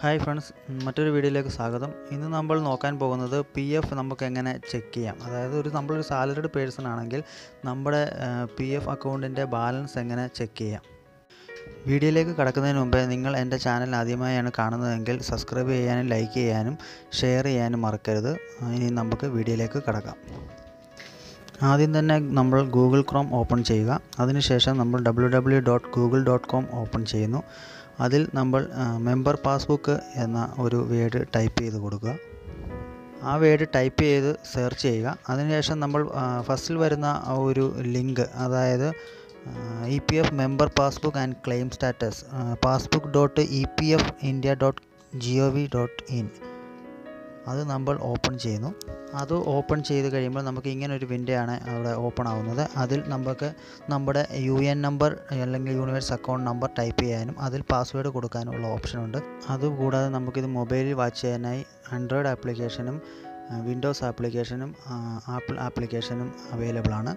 hi friends മറ്റൊരു വീഡിയോയിലേക്ക് സ്വാഗതം ഇന്ന് നമ്മൾ നോക്കാൻ പോകുന്നത് പി എഫ് നമുക്ക് എങ്ങനെ ചെക്ക് ചെയ്യാം അതായത് ഒരു നമ്മളൊരു സാലറിഡ് പേഴ്സൺ ആണെങ്കിൽ നമ്മുടെ പി എഫ് അക്കൗണ്ടിൻ്റെ ബാലൻസ് എങ്ങനെ ചെക്ക് ചെയ്യാം വീഡിയോയിലേക്ക് കടക്കുന്നതിന് മുമ്പേ നിങ്ങൾ എൻ്റെ ചാനൽ ആദ്യമായാണ് കാണുന്നതെങ്കിൽ സബ്സ്ക്രൈബ് ചെയ്യാനും ലൈക്ക് ചെയ്യാനും ഷെയർ ചെയ്യാനും മറക്കരുത് ഇനി നമുക്ക് വീഡിയോയിലേക്ക് കടക്കാം ആദ്യം തന്നെ നമ്മൾ ഗൂഗിൾ ക്രോം ഓപ്പൺ ചെയ്യുക അതിനുശേഷം നമ്മൾ W W dot Google dot com open ചെയ്യുന്നു അതിൽ നമ്മൾ മെമ്പർ പാസ്ബുക്ക് എന്ന ഒരു വേഡ് ടൈപ്പ് ചെയ്ത് കൊടുക്കുക ആ വേഡ് ടൈപ്പ് ചെയ്ത് സെർച്ച് ചെയ്യുക അതിനുശേഷം നമ്മൾ ഫസ്റ്റിൽ വരുന്ന ആ ഒരു ലിങ്ക് അതായത് E P F member passbook and claim status passbook dot E P F India dot G O V dot in അത് നമ്മൾ ഓപ്പൺ ചെയ്യുന്നു അത് ഓപ്പൺ ചെയ്ത് കഴിയുമ്പോൾ നമുക്ക് ഇങ്ങനെ ഒരു വിൻഡോ ആണ് അവിടെ ഓപ്പൺ ആവുന്നത് അതിൽ നമുക്ക് നമ്മുടെ യു എൻ നമ്പർ അല്ലെങ്കിൽ യൂണിവേഴ്സ് അക്കൗണ്ട് നമ്പർ ടൈപ്പ് ചെയ്യാനും അതിൽ പാസ്വേഡ് കൊടുക്കാനുള്ള ഓപ്ഷനുണ്ട് അതുകൂടാതെ നമുക്കിത് മൊബൈലിൽ വാച്ച് ചെയ്യാനായി ആൻഡ്രോയിഡ് ആപ്ലിക്കേഷനും വിൻഡോസ് ആപ്ലിക്കേഷനും ആപ്പിൾ ആപ്ലിക്കേഷനും അവൈലബിൾ ആണ്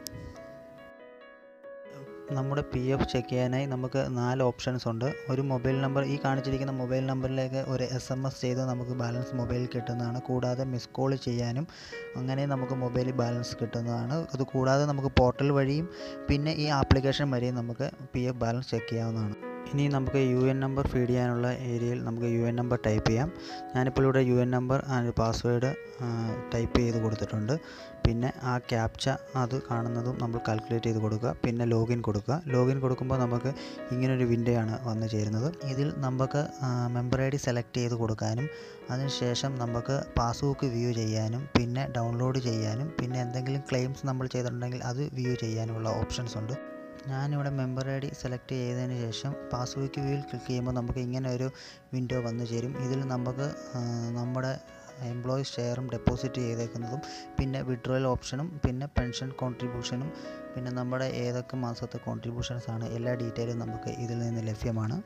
നമ്മുടെ പി എഫ് ചെക്ക് ചെയ്യാനായി നമുക്ക് നാല് ഓപ്ഷൻസ് ഉണ്ട് ഒരു മൊബൈൽ നമ്പർ ഈ കാണിച്ചിരിക്കുന്ന മൊബൈൽ നമ്പറിലേക്ക് ഒരു എസ് എം എസ് ചെയ്ത് നമുക്ക് ബാലൻസ് മൊബൈലിൽ കിട്ടുന്നതാണ് കൂടാതെ മിസ് കോൾ ചെയ്യാനും അങ്ങനെ നമുക്ക് മൊബൈലിൽ ബാലൻസ് കിട്ടുന്നതാണ് അത് കൂടാതെ നമുക്ക് പോർട്ടൽ വഴിയും പിന്നെ ഈ ആപ്ലിക്കേഷൻ വഴിയും നമുക്ക് പി എഫ് ബാലൻസ് ചെക്ക് ചെയ്യാവുന്നതാണ് ഇനി നമുക്ക് യു എൻ നമ്പർ ഫീഡ് ചെയ്യാനുള്ള ഏരിയയിൽ നമുക്ക് യു എൻ നമ്പർ ടൈപ്പ് ചെയ്യാം ഞാനിപ്പോൾ ഇവിടെ U N number and password type ചെയ്ത് കൊടുത്തിട്ടുണ്ട് പിന്നെ ആ ക്യാപ്ച അത് കാണുന്നതും നമ്മൾ കാൽക്കുലേറ്റ് ചെയ്ത് കൊടുക്കുക പിന്നെ ലോഗിൻ കൊടുക്കുക ലോഗിൻ കൊടുക്കുമ്പോൾ നമുക്ക് ഇങ്ങനൊരു വിൻഡോ ആണ് വന്നു ചേരുന്നത് ഇതിൽ നമുക്ക് മെമ്പർ ഐ ഡി സെലക്ട് ചെയ്ത് കൊടുക്കാനും അതിനുശേഷം നമുക്ക് പാസ്ബുക്ക് വ്യൂ ചെയ്യാനും പിന്നെ ഡൗൺലോഡ് ചെയ്യാനും പിന്നെ എന്തെങ്കിലും ക്ലെയിംസ് നമ്മൾ ചെയ്തിട്ടുണ്ടെങ്കിൽ അത് വ്യൂ ചെയ്യാനുമുള്ള ഓപ്ഷൻസ് ഉണ്ട് ഞാനിവിടെ മെമ്പർ ഐ ഡി സെലക്ട് ചെയ്തതിന് ശേഷം പാസ്ബുക്ക് വ്യൂവിൽ ക്ലിക്ക് ചെയ്യുമ്പോൾ നമുക്ക് ഇങ്ങനെ ഒരു വിൻഡോ വന്നു ചേരും ഇതിൽ നമുക്ക് നമ്മുടെ എംപ്ലോയീസ് ഷെയറും ഡെപ്പോസിറ്റ് ചെയ്തേക്കുന്നതും പിന്നെ വിഡ്രോയൽ ഓപ്ഷനും പിന്നെ പെൻഷൻ കോൺട്രിബ്യൂഷനും പിന്നെ നമ്മുടെ ഏതൊക്കെ മാസത്തെ കോൺട്രിബ്യൂഷൻസ് ആണ് എല്ലാ ഡീറ്റെയിലും നമുക്ക് ഇതിൽ നിന്ന് ലഭ്യമാണ്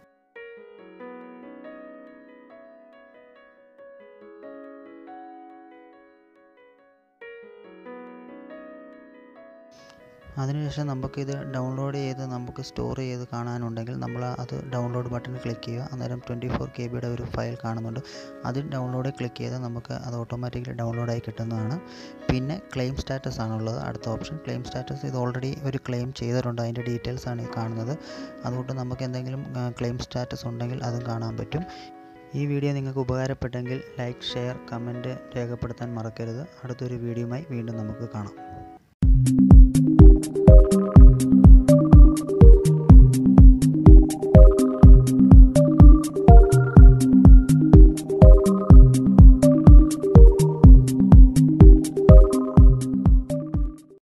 അതിനുശേഷം നമുക്കിത് ഡൗൺലോഡ് ചെയ്ത് നമുക്ക് സ്റ്റോർ ചെയ്ത് കാണാനുണ്ടെങ്കിൽ നമ്മൾ അത് ഡൗൺലോഡ് ബട്ടൺ ക്ലിക്ക് ചെയ്യുക അന്നേരം ട്വൻറ്റി ഫോർ കെ ബിയുടെ ഒരു ഫയൽ കാണുന്നുണ്ട് അതിൽ ഡൗൺലോഡ് ക്ലിക്ക് ചെയ്ത് നമുക്ക് അത് ഓട്ടോമാറ്റിക്കലി ഡൗൺലോഡായി കിട്ടുന്നതാണ് പിന്നെ ക്ലെയിം സ്റ്റാറ്റസ് ആണുള്ളത് അടുത്ത ഓപ്ഷൻ ക്ലെയിം സ്റ്റാറ്റസ് ഇത് ഓൾറെഡി ഒരു ക്ലെയിം ചെയ്തിട്ടുണ്ട് അതിൻ്റെ ഡീറ്റെയിൽസ് ആണ് ഈ കാണുന്നത് അതുകൊണ്ട് നമുക്ക് എന്തെങ്കിലും ക്ലെയിം സ്റ്റാറ്റസ് ഉണ്ടെങ്കിൽ അതും കാണാൻ പറ്റും ഈ വീഡിയോ നിങ്ങൾക്ക് ഉപകാരപ്പെട്ടെങ്കിൽ ലൈക്ക് ഷെയർ കമൻറ്റ് രേഖപ്പെടുത്താൻ മറക്കരുത് അടുത്തൊരു വീഡിയോയുമായി വീണ്ടും നമുക്ക് കാണാം